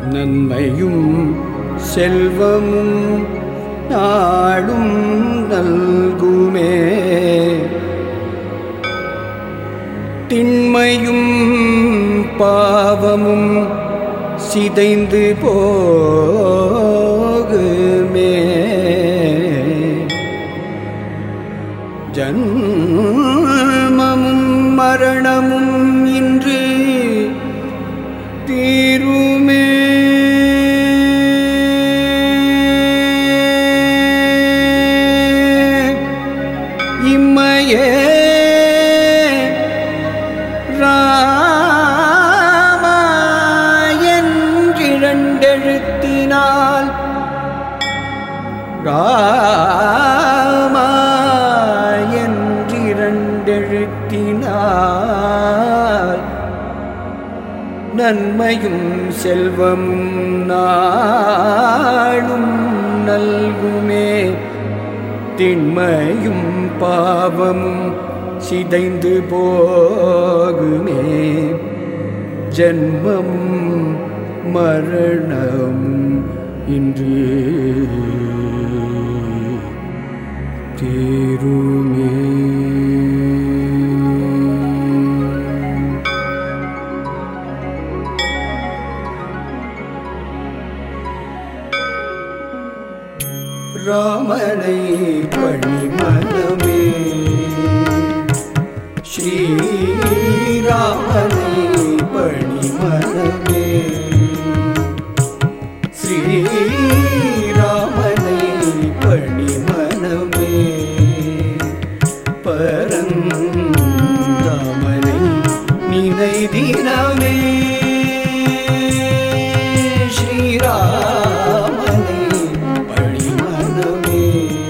நன்மையும் செல்வமும் நாடும் நல்குமே திண்மையும் பாவமும் சிதைந்து போகுமே ஜன்மமும் மரணமும் இன்று தீருமே இம்மையே ராமா என்றிரண்டெழுத்தினால் ராமா என்றிரண்டெழுத்தினால் நன்மையும் செல்வமும் நாளும் நல்குமே திண்மையும் பாவமும் சிதைந்து போகுமே ஜன்மமும் மரணம் இன்று தீருமே ராமனை பணிமனமே ஸ்ரீராமனை பணிமனமே ஸ்ரீராமனை பணிமனமே பரந்தாமனை நினை தினமே ஸ்ரீராமனை பணிமனமே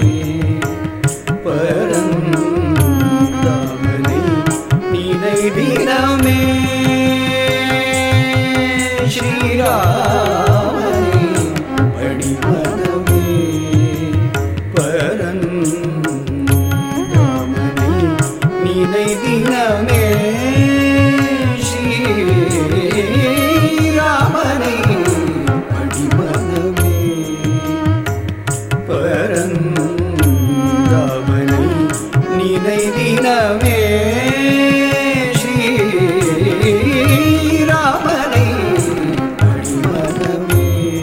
பரந்தாமனை நினை தினமே ஸ்ரீராமனை பணிமனமே பரந்தாமனை நினை தினமே ஸ்ரீராமனை பணிமனமே பரந்தாமனை நினை தினமே ஸ்ரீராமனை பணிமனமே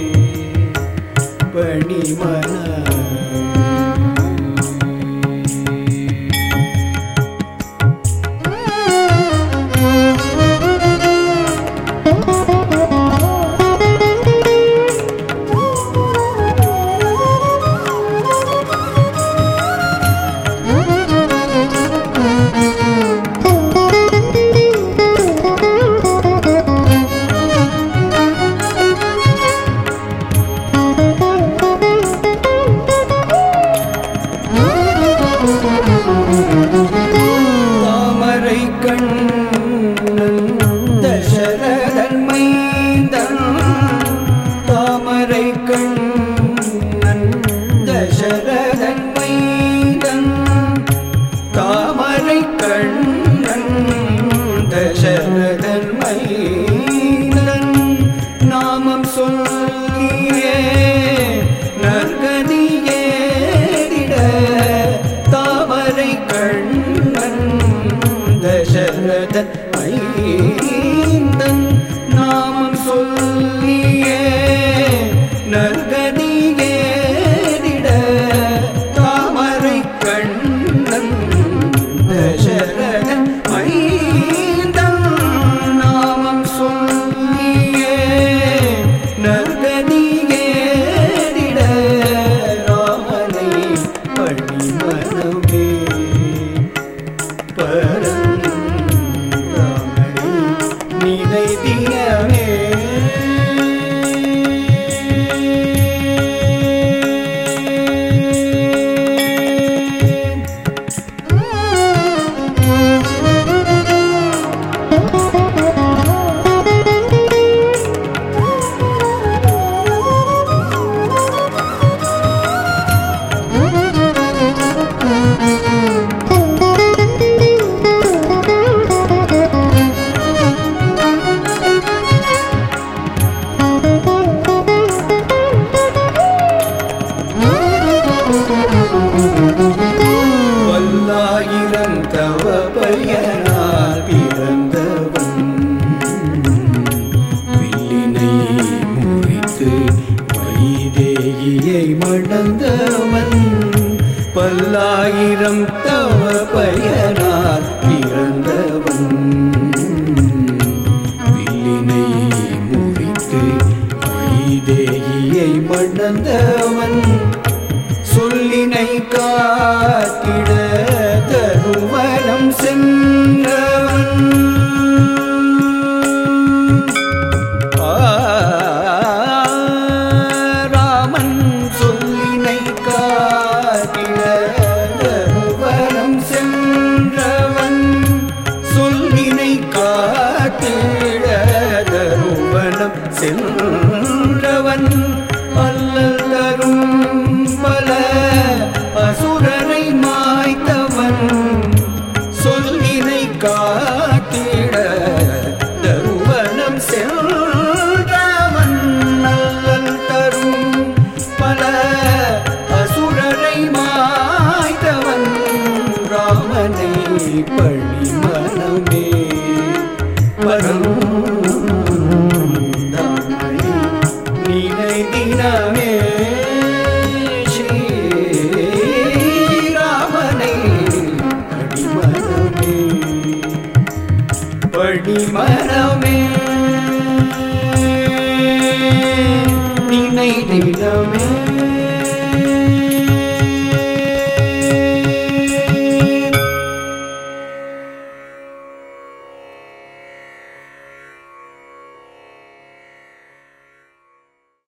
பணிமன தாமரை கண்ணன் தசரதன் மைந்தன் தாமரை கண்ணன் தசரதன் மைந்தன் தாமரை கண்ணன் தசரதன் மைந்தன் நாமம் சொல்லியே நற்கதியே தாமரை கண்ணன் தசரதன் ஐந்தன் நாமம் சொல்லியே நற்கதியே தாமரை கண்ணன் தசரதன் ஐந்தன் நாமம் சொல்லியே நற்கதியே ராமனை பணிமனமே பரந்தாமனை பயனார் பிறந்தவன் வில்லினை முறித்து வைதேகியை மணந்தவன் சொல்லினை காத்திட தருவனம் சென்றவன் ராமன் சொல்லினை காத்திட தருவனம் சென்றவன் சொல்லினை காத்திட தருவனம் சென்றவன் அல்லரும் பல அசுரனை மாய்த்தவன் சொல்லினை காத்திட தருவனம் சென்றவன் நல்லல் தரும் பல அசுரரை மாய்த்தவன் ராமனை பழி மனமே பரம்